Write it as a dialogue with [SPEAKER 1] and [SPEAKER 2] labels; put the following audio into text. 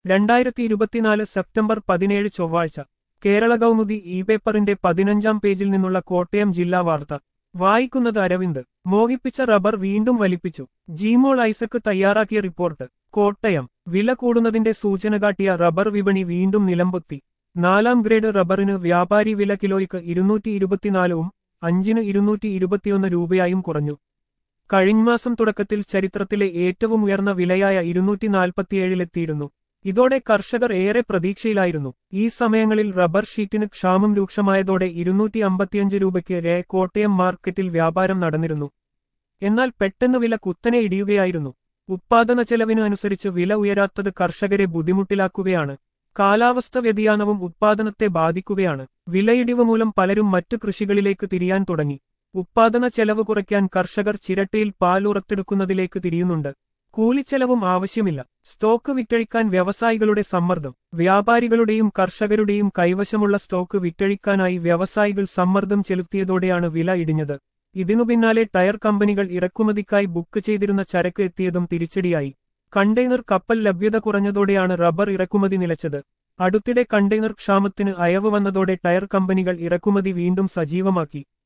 [SPEAKER 1] രണ്ടായിരത്തി ഇരുപത്തിനാല് സെപ്റ്റംബർ പതിനേഴ് ചൊവ്വാഴ്ച കേരള കൗമുദി ഇ പേപ്പറിന്റെ പതിനഞ്ചാം പേജിൽ നിന്നുള്ള കോട്ടയം ജില്ലാ വാർത്ത വായിക്കുന്നത് അരവിന്ദ് മോഹിപ്പിച്ച റബ്ബർ വീണ്ടും വലിപ്പിച്ചു ജീമോൾ ഐസക്ക് തയ്യാറാക്കിയ റിപ്പോർട്ട് കോട്ടയം വില കൂടുന്നതിന്റെ സൂചന കാട്ടിയ റബ്ബർ വിപണി വീണ്ടും നിലംപൊത്തി നാലാം ഗ്രേഡ് റബ്ബറിന് വ്യാപാരി വില കിലോയ്ക്ക് ഇരുന്നൂറ്റി ഇരുപത്തിനാലും അഞ്ചിന് ഇരുന്നൂറ്റി ഇരുപത്തിയൊന്ന് രൂപയായും കുറഞ്ഞു കഴിഞ്ഞമാസം തുടക്കത്തിൽ ചരിത്രത്തിലെ ഏറ്റവും ഉയർന്ന വിലയായ ഇരുന്നൂറ്റി നാൽപ്പത്തിയേഴിലെത്തിയിരുന്നു ഇതോടെ കർഷകർ ഏറെ പ്രതീക്ഷയിലായിരുന്നു ഈ സമയങ്ങളിൽ റബ്ബർ ഷീറ്റിന് ക്ഷാമം രൂക്ഷമായതോടെ ഇരുന്നൂറ്റി അമ്പത്തിയഞ്ച് രൂപയ്ക്ക് രേ കോട്ടയം മാർക്കറ്റിൽ വ്യാപാരം നടന്നിരുന്നു എന്നാൽ പെട്ടെന്ന് വില കുത്തനെ ഇടിയുകയായിരുന്നു ഉത്പാദന ചെലവിന് അനുസരിച്ച് വില ഉയരാത്തത് കർഷകരെ ബുദ്ധിമുട്ടിലാക്കുകയാണ് കാലാവസ്ഥ വ്യതിയാനവും ഉത്പാദനത്തെ ബാധിക്കുകയാണ് വിലയിടിവ് മൂലം പലരും മറ്റു കൃഷികളിലേക്ക് തിരിയാൻ തുടങ്ങി ഉത്പാദന ചെലവ് കുറയ്ക്കാൻ കർഷകർ ചിരട്ടയിൽ പാൽ ഉറത്തെടുക്കുന്നതിലേക്ക് തിരിയുന്നുണ്ട് കൂലിച്ചെലവും ആവശ്യമില്ല സ്റ്റോക്ക് വിറ്റഴിക്കാൻ വ്യവസായികളുടെ സമ്മർദ്ദം വ്യാപാരികളുടെയും കർഷകരുടെയും കൈവശമുള്ള സ്റ്റോക്ക് വിറ്റഴിക്കാനായി വ്യവസായികൾ സമ്മർദ്ദം ചെലുത്തിയതോടെയാണ് വില ഇടിഞ്ഞത് ഇതിനു പിന്നാലെ ടയർ കമ്പനികൾ ഇറക്കുമതിക്കായി ബുക്ക് ചെയ്തിരുന്ന ചരക്ക് എത്തിയതും തിരിച്ചടിയായി കണ്ടെയ്നർ കപ്പൽ ലഭ്യത കുറഞ്ഞതോടെയാണ് റബ്ബർ ഇറക്കുമതി നിലച്ചത് അടുത്തിടെ കണ്ടെയ്നർ ക്ഷാമത്തിന് അയവ് വന്നതോടെ ടയർ കമ്പനികൾ ഇറക്കുമതി വീണ്ടും സജീവമാക്കി